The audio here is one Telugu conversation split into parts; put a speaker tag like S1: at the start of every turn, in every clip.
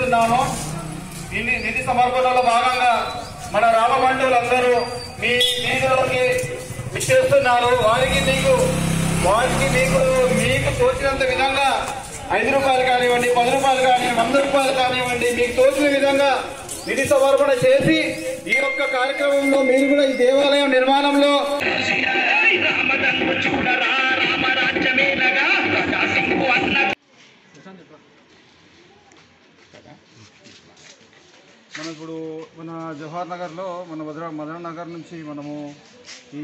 S1: చేస్తున్నాము ఈ ని- నిధి సమర్పణలో భాగంగా మన రామబంధువులందరూ మీ వీధిలోకి విచ్చేస్తున్నారు వారికి మీకు వారికి మీకు మీకు తోచినంత విధంగా ఐదు రూపాయలు కానివ్వండి పది రూపాయలు కానివ్వండి వంద రూపాయలు కానివ్వండి మీకు తోచిన విధంగా నిధి సమర్పణ చేసి ఈ యొక్క కార్యక్రమంలో మీరు కూడా ఈ దేవాలయం నిర్మాణంలో
S2: రామదన్ను చూడరా రామరాజ్యమేనగా ప్రకాశింపు అన్న
S3: మనం ఇప్పుడు మన జవహర్ నగర్లో మన మధుర మధుర నగర్ నుంచి మనము ఈ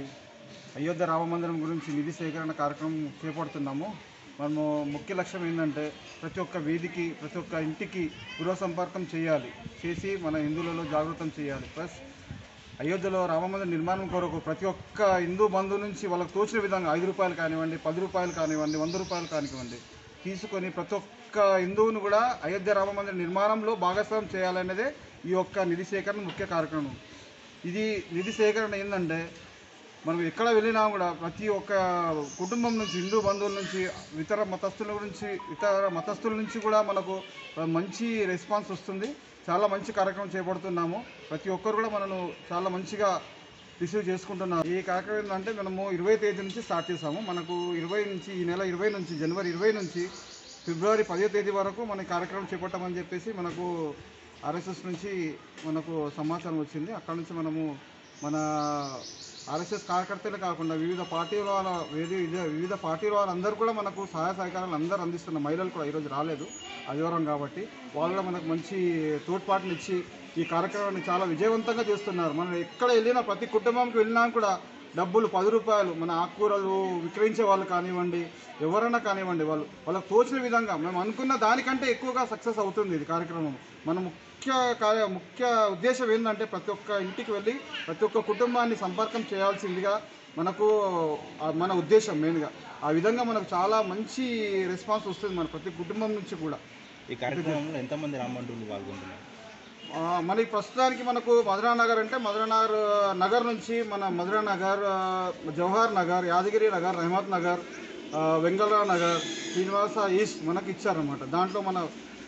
S3: అయోధ్య రామ మందిరం గురించి నిధి సేకరణ కార్యక్రమం చేపడుతున్నాము మనము ముఖ్య లక్ష్యం ఏంటంటే ప్రతి ఒక్క వీధికి ప్రతి ఒక్క ఇంటికి గృహ సంపర్కం చేయాలి చేసి మన హిందువులలో జాగృతం చేయాలి ప్లస్ అయోధ్యలో రామమందిర నిర్మాణం కొరకు ప్రతి ఒక్క హిందూ బంధువు నుంచి వాళ్ళకి తోచిన విధంగా ఐదు రూపాయలు కానివ్వండి పది రూపాయలు కానివ్వండి వంద రూపాయలు కానివ్వండి తీసుకొని ప్రతి ఒక్క హిందువును కూడా అయోధ్య రామమందిర నిర్మాణంలో భాగస్వామ్యం చేయాలనేదే ఈ యొక్క నిధి సేకరణ ముఖ్య కార్యక్రమం ఇది నిధి సేకరణ ఏంటంటే మనం ఎక్కడ వెళ్ళినా కూడా ప్రతి ఒక్క కుటుంబం నుంచి హిందూ బంధువుల నుంచి ఇతర మతస్థుల గురించి ఇతర మతస్థుల నుంచి కూడా మనకు మంచి రెస్పాన్స్ వస్తుంది చాలా మంచి కార్యక్రమం చేపడుతున్నాము ప్రతి ఒక్కరు కూడా మనను చాలా మంచిగా రిసీవ్ చేసుకుంటున్నారు ఈ కార్యక్రమం ఏంటంటే మనము ఇరవై తేదీ నుంచి స్టార్ట్ చేసాము మనకు ఇరవై నుంచి ఈ నెల ఇరవై నుంచి జనవరి ఇరవై నుంచి ఫిబ్రవరి పదో తేదీ వరకు మన ఈ కార్యక్రమం చేపట్టామని చెప్పేసి మనకు ఆర్ఎస్ఎస్ నుంచి మనకు సమాచారం వచ్చింది అక్కడ నుంచి మనము మన ఆర్ఎస్ఎస్ కార్యకర్తలే కాకుండా వివిధ పార్టీల వాళ్ళ వివిధ వివిధ పార్టీల వాళ్ళందరూ కూడా మనకు సహాయ సహకారాలు అందరూ అందిస్తున్న మహిళలు కూడా ఈరోజు రాలేదు ఆదివారం కాబట్టి వాళ్ళు కూడా మనకు మంచి తోడ్పాట్లు ఇచ్చి ఈ కార్యక్రమాన్ని చాలా విజయవంతంగా చేస్తున్నారు మనం ఎక్కడ వెళ్ళినా ప్రతి కుటుంబంకి వెళ్ళినా కూడా డబ్బులు పది రూపాయలు మన ఆకుకూరలు విక్రయించే వాళ్ళు కానివ్వండి ఎవరైనా కానివ్వండి వాళ్ళు వాళ్ళకి తోచిన విధంగా మేము అనుకున్న దానికంటే ఎక్కువగా సక్సెస్ అవుతుంది ఇది కార్యక్రమం మన ముఖ్య కార్య ముఖ్య ఉద్దేశం ఏంటంటే ప్రతి ఒక్క ఇంటికి వెళ్ళి ప్రతి ఒక్క కుటుంబాన్ని సంపర్కం చేయాల్సిందిగా మనకు ఆ మన ఉద్దేశం మెయిన్గా ఆ విధంగా మనకు చాలా మంచి రెస్పాన్స్ వస్తుంది మన ప్రతి కుటుంబం నుంచి కూడా
S4: ఈ కార్యక్రమంలో ఎంతమంది రామంటులు పాల్గొంటున్నారు
S3: ఆ, మనకి ప్రస్తుతానికి మనకు మధురా నగర్ అంటే మధురా నగర్ నగర్ నుంచి మన మధురా నగర్ ఆ, జవహర్ నగర్ యాదగిరి నగర్ రహమత్ నగర్ ఆ, వెంగళరావు నగర్ శ్రీనివాస ఈస్ట్ మనకి ఇచ్చారనమాట దాంట్లో మన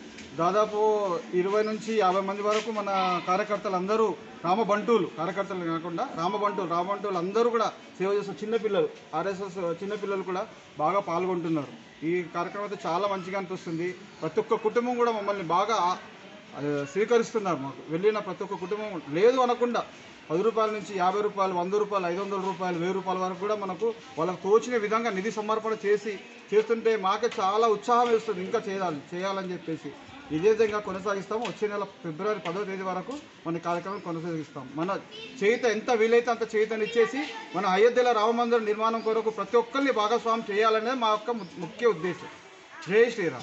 S3: దాదాపు ఇరవై నుంచి యాభై మంది వరకు మన కార్యకర్తలు అందరూ రామబంటువులు కార్యకర్తలు కాకుండా రామబంటువులు రామబంటువులు అందరూ కూడా సేవ చేస్తున్న చిన్నపిల్లలు ఆర్ఎస్ఎస్ చిన్నపిల్లలు కూడా బాగా పాల్గొంటున్నారు ఈ కార్యక్రమం అయితే చాలా మంచిగా అనిపిస్తుంది ప్రతి ఒక్క కుటుంబం కూడా మమ్మల్ని బాగా ఆ- అది స్వీకరిస్తున్నారు మాకు వెళ్ళిన ప్రతి ఒక్క కుటుంబం లేదు అనకుండా పది రూపాయల నుంచి యాభై రూపాయలు వంద రూపాయలు ఐదు వందల రూపాయలు వెయ్యి రూపాయల వరకు కూడా మనకు వాళ్ళకు తోచిన విధంగా నిధి సమర్పణ చేసి చేస్తుంటే మాకే చాలా ఉత్సాహం వేస్తుంది ఇంకా చేయాలి చేయాలని చెప్పేసి ఇదే విధంగా కొనసాగిస్తాము వచ్చే నెల ఫిబ్రవరి పదో తేదీ వరకు మన కార్యక్రమం కొనసాగిస్తాం మన చేత ఎంత వీలైతే అంత చేతనిచ్చేసి మన అయోధ్యలో రామమందిర నిర్మాణం కొరకు ప్రతి ఒక్కరిని భాగస్వామ్యం చేయాలనేది మా యొక్క ము- ముఖ్య ఉద్దేశం జై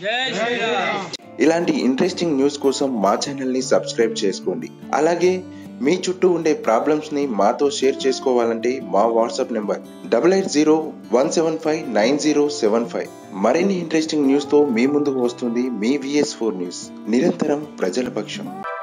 S3: శ్రీరామ్
S5: ఇలాంటి ఇంట్రెస్టింగ్ న్యూస్ కోసం మా ఛానల్ని సబ్స్క్రైబ్ చేసుకోండి అలాగే మీ చుట్టూ ఉండే ప్రాబ్లమ్స్ని మాతో షేర్ చేసుకోవాలంటే మా WhatsApp number double eight zero one seven five nine zero seven five మరిన్ని ఇంట్రెస్టింగ్ న్యూస్తో మీ ముందుకు వస్తుంది మీ విఎస్ ఫోర్ న్యూస్ నిరంతరం ప్రజల పక్షం